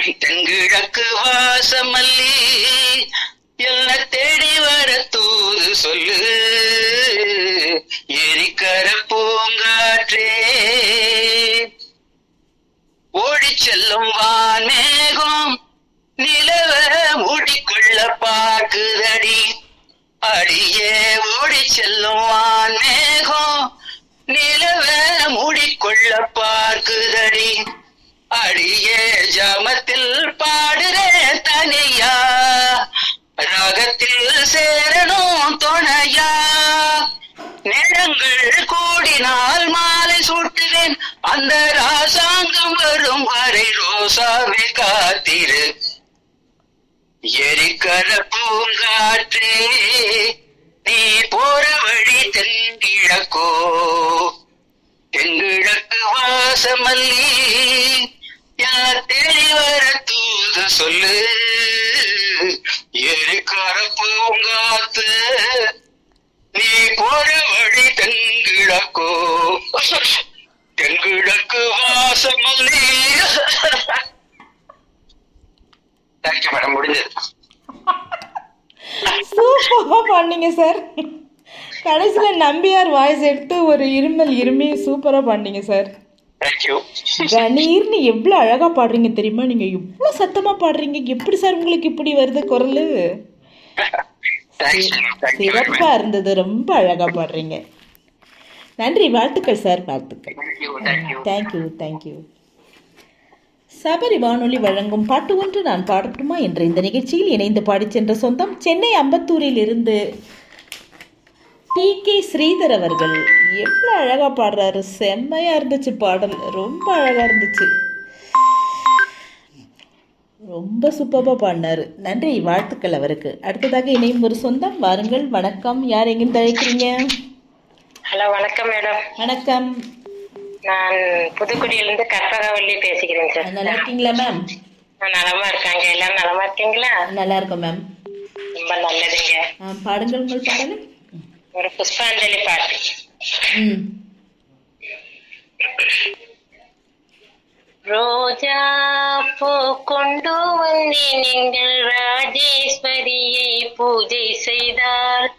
தென்கிழக்கு வாசமல்லி என்ன தேடி வர தூது சொல்லு எரிக்கர பூங்காற்றே ஓடிச் செல்லும் வான்மேகம் நிலவ மூடிக்கொள்ள பார்க்குதடி அடியே ஓடிச் செல்லும் வான்மேகம் நிலவ மூடிக்கொள்ள பார்க்குதடி அடியே ஜாமத்தில் பாடுறேன் தனியா ராகத்தில் சேரணும் துணையா நேரங்கள் கூடினால் மாலை சூட்டுவேன் அந்த ராசாங்கம் வரும் வரை ரோசாவை காத்திரு எரிக்கர பூங்காற்றே நீ போற வழி தென்கிழக்கோ தென்கிழக்கு வாசமல்லி யார் தேடி வர தூது சொல்லு எரிக்கர பூங்காத்து நீ போற வழி தென்கிழக்கோ தென்கிழக்கு வாசமல்லி தேங்க்யூ மேடம் முடிஞ்சது சூப்பராக பண்ணீங்க சார் கடைசியில் நம்பியார் வாய்ஸ் எடுத்து ஒரு இருமல் இருமி சூப்பராக பண்ணீங்க சார் தேங்க்யூ கணீர்னு எவ்வளோ அழகாக பாடுறீங்க தெரியுமா நீங்கள் எவ்வளோ சத்தமாக பாடுறீங்க எப்படி சார் உங்களுக்கு இப்படி வருது குரல் தேங்க்ஸ் மேடம் தேங்க்யூ சிறப்பாக இருந்தது ரொம்ப அழகாக பாடுறீங்க நன்றி வாழ்த்துக்கள் சார் வாழ்த்துக்கள் thank you thank you thank you thank you Sabari வானொலி வழங்கும் பாட்டு ஒன்று நான் பாடட்டுமா என்ற இந்த நிகழ்ச்சியில் இணைந்து பாடிச் சென்ற சொந்தம் சென்னை அம்பத்தூரில் இருந்து டி கே ஸ்ரீதர் அவர்கள் எவ்வளோ அழகாக பாடுறாரு செம்மையாக இருந்துச்சு பாடல் ரொம்ப அழகாக இருந்துச்சு ரொம்ப சூப்பராக பாடினாரு நன்றி வாழ்த்துக்கள் அவருக்கு அடுத்ததாக இணையும் ஒரு சொந்தம் வாருங்கள் வணக்கம் யார் எங்கிருந்து அழைக்கிறீங்க ஹலோ வணக்கம் மேடம் வணக்கம் நான் புதுக்குடியிலிருந்து கற்பகவல்லி பேசுகிறேன் சார் நல்லா இருக்கீங்களா மேம் நான் நலமா இருக்காங்க எல்லாரும் நலமா இருக்கீங்களா நல்லா இருக்கோம் மேம் ரொம்ப நல்லதுங்க ஆ, பாடுங்கள் உங்கள் பாடல் ஒரு புஷ்பாஞ்சலி பாட்டு ம் ரோஜா பூ கொண்டு வந்தேன் எங்கள் ராஜேஸ்வரியை பூஜை செய்தால்